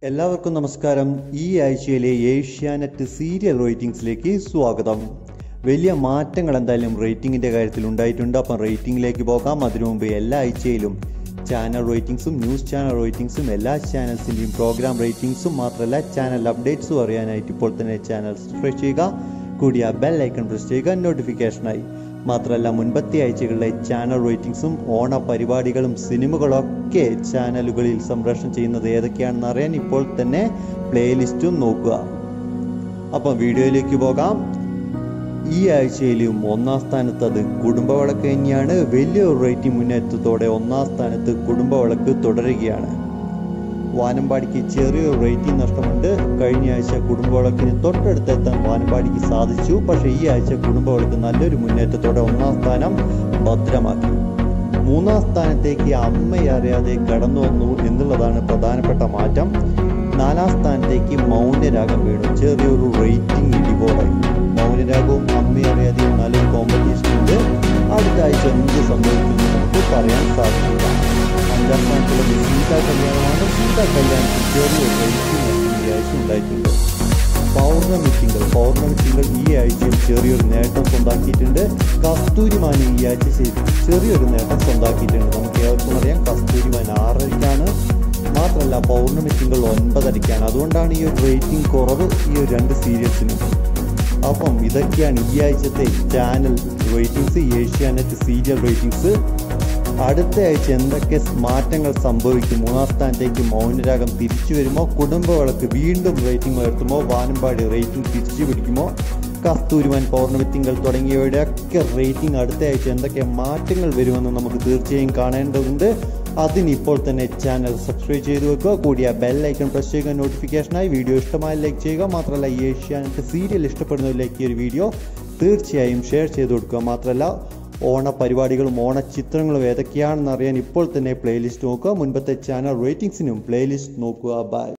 എല്ലാവർക്കും നമസ്കാരം ഈ ആഴ്ചയിലെ ഏഷ്യാനെറ്റ് സീരിയൽ റേറ്റിംഗ്സിലേക്ക് സ്വാഗതം വലിയ മാറ്റങ്ങൾ എന്തായാലും റേറ്റിംഗിൻ്റെ കാര്യത്തിൽ ഉണ്ടായിട്ടുണ്ട് അപ്പം റേറ്റിംഗിലേക്ക് പോകാം അതിനു മുമ്പ് എല്ലാ ആഴ്ചയിലും ചാനൽ റേറ്റിംഗ്സും ന്യൂസ് ചാനൽ റേറ്റിംഗ്സും എല്ലാ ചാനൽസിൻ്റെയും പ്രോഗ്രാം റേറ്റിംഗ്സും മാത്രമല്ല ചാനൽ അപ്ഡേറ്റ്സും അറിയാനായിട്ട് ഇപ്പോൾ തന്നെ ചാനൽ സബ്സ്ക്രൈബ് ചെയ്യുക കൂടിയ ബെൽ ഐക്കൺ പ്രസ് ചെയ്യുക നോട്ടിഫിക്കേഷനായി മാത്രമല്ല മുൻപത്തെ ആഴ്ചകളിലെ ചാനൽ റേറ്റിംഗ്സും ഓണ പരിപാടികളും സിനിമകളൊക്കെ ചാനലുകളിൽ സംപ്രേഷണം ചെയ്യുന്നത് ഏതൊക്കെയാണെന്ന് അറിയാൻ ഇപ്പോൾ തന്നെ പ്ലേലിസ്റ്റും നോക്കുക അപ്പം വീഡിയോയിലേക്ക് പോകാം ഈ ആഴ്ചയിലും ഒന്നാം സ്ഥാനത്ത് അത് കുടുംബവിളക്ക് തന്നെയാണ് വലിയൊരു റേറ്റിംഗ് മുന്നേറ്റത്തോടെ ഒന്നാം സ്ഥാനത്ത് കുടുംബവിളക്ക് തുടരുകയാണ് വാനമ്പാടിക്ക് ചെറിയൊരു റേറ്റിംഗ് നഷ്ടമുണ്ട് കഴിഞ്ഞ ആഴ്ച കുടുംബവിളക്കിന് തൊട്ടടുത്തെത്താൻ വാനമ്പാടിക്ക് സാധിച്ചു പക്ഷേ ഈ ആഴ്ച കുടുംബവിളക്ക് നല്ലൊരു മുന്നേറ്റത്തോടെ ഒന്നാം സ്ഥാനം ഭദ്രമാക്കി മൂന്നാം സ്ഥാനത്തേക്ക് അമ്മയെ അറിയാതെ കടന്നു വന്നു എന്നുള്ളതാണ് പ്രധാനപ്പെട്ട മാറ്റം നാലാം സ്ഥാനത്തേക്ക് മൗനരാഗം വീണു ചെറിയൊരു റേറ്റിംഗ് ഇടിവോളായി മൗനരാഗവും അമ്മയെ അറിയാതെയും നല്ലൊരു കോമ്പറ്റീഷൻ ഉണ്ട് അടുത്ത ആഴ്ച എന്ത് സംഭവിക്കുമെന്ന് നമുക്ക് പറയാൻ സാധിക്കില്ല അഞ്ചാം സ്ഥാനത്തുള്ളത് സീത കല്യാണമാണ് സീത കല്യാണത്തിൽ ചെറിയ റേറ്റിംഗ് ഈ ആഴ്ച ഉണ്ടായിട്ടുണ്ട് പൗർണമി തിങ്കൾ പൗർണമി തിങ്കൾ ഈ ആഴ്ചയിൽ ചെറിയൊരു നേട്ടം സ്വന്താക്കിയിട്ടുണ്ട് കസ്തൂരിമാൻ ഈ ആഴ്ച ചെയ്ത് ചെറിയൊരു നേട്ടം സ്വന്താക്കിയിട്ടുണ്ട് നമുക്ക് ഏവർക്കും അറിയാം കസ്തൂരിമാൻ ആറരയ്ക്കാണ് മാത്രമല്ല പൗർണമി തിങ്കൾ ഒൻപതരയ്ക്കാണ് അതുകൊണ്ടാണ് ഈ ഒരു റേറ്റിംഗ് കുറവ് ഈ ഒരു രണ്ട് സീരിയൽസിനും അപ്പം ഇതൊക്കെയാണ് ഈ ആഴ്ചത്തെ channel ratings Asianet serial ratings അടുത്ത ആഴ്ച എന്തൊക്കെ മാറ്റങ്ങൾ സംഭവിക്കും മൂന്നാം സ്ഥാനത്തേക്ക് മൗനരാഗം തിരിച്ചു വരുമോ കുടുംബവിളക്ക് വീണ്ടും റേറ്റിംഗ് ഉയർത്തുമോ വാനമ്പാടി റേറ്റിംഗ് തിരിച്ചു പിടിക്കുമോ കസ്തൂരിമാൻ പൗർണമി തിങ്കൾ തുടങ്ങിയവയുടെയൊക്കെ റേറ്റിംഗ് അടുത്ത ആഴ്ച എന്തൊക്കെ മാറ്റങ്ങൾ വരുമെന്ന് നമുക്ക് തീർച്ചയായും കാണേണ്ടതുണ്ട് അതിനിപ്പോൾ തന്നെ ചാനൽ സബ്സ്ക്രൈബ് ചെയ്തു വെക്കുക കൂടിയ ബെൽ ഐക്കൺ പ്രസ് ചെയ്യുക നോട്ടിഫിക്കേഷനായി വീഡിയോ ഇഷ്ടമായി ലൈക്ക് ചെയ്യുക മാത്രമല്ല ഈ ഏഷ്യാനെറ്റ് സീരിയൽ ഇഷ്ടപ്പെടുന്നവരിലേക്ക് ഈ ഒരു വീഡിയോ തീർച്ചയായും ഷെയർ ചെയ്ത് കൊടുക്കുക മാത്രമല്ല ഓണ പരിപാടികളും ഓണ ചിത്രങ്ങളും ഏതൊക്കെയാണെന്ന് അറിയാൻ ഇപ്പോൾ തന്നെ പ്ലേലിസ്റ്റ് നോക്കുക മുൻപത്തെ ചാനൽ റേറ്റിംഗ്സിനും പ്ലേലിസ്റ്റ് നോക്കുക ബൈ